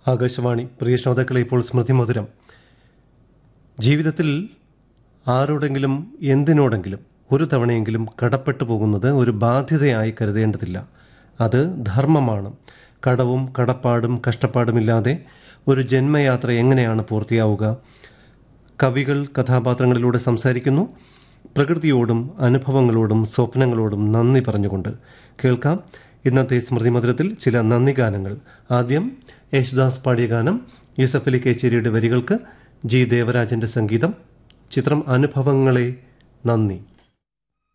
ആകാശവാണി പ്രിയ ശ്രോതാക്കളെ ഇപ്പോൾ സ്മൃതി മധുരം ജീവിതത്തിൽ ആരോടെങ്കിലും എന്തിനോടെങ്കിലും ഒരു തവണയെങ്കിലും കടപ്പെട്ടു പോകുന്നത് ഒരു ബാധ്യതയായി കരുതേണ്ടതില്ല അത് ധർമ്മമാണ് കടവും കടപ്പാടും കഷ്ടപ്പാടുമില്ലാതെ ഒരു ജന്മയാത്ര എങ്ങനെയാണ് പൂർത്തിയാവുക കവികൾ കഥാപാത്രങ്ങളിലൂടെ സംസാരിക്കുന്നു പ്രകൃതിയോടും അനുഭവങ്ങളോടും സ്വപ്നങ്ങളോടും നന്ദി പറഞ്ഞുകൊണ്ട് കേൾക്കാം ഇന്നത്തെ സ്മൃതി മധുരത്തിൽ ചില നന്ദി ഗാനങ്ങൾ ആദ്യം യേശുദാസ് പാടിയ ഗാനം യൂസഫ് അലി കേച്ചേരിയുടെ വരികൾക്ക് ജി ദേവരാജന്റെ സംഗീതം ചിത്രം അനുഭവങ്ങളെ നന്ദി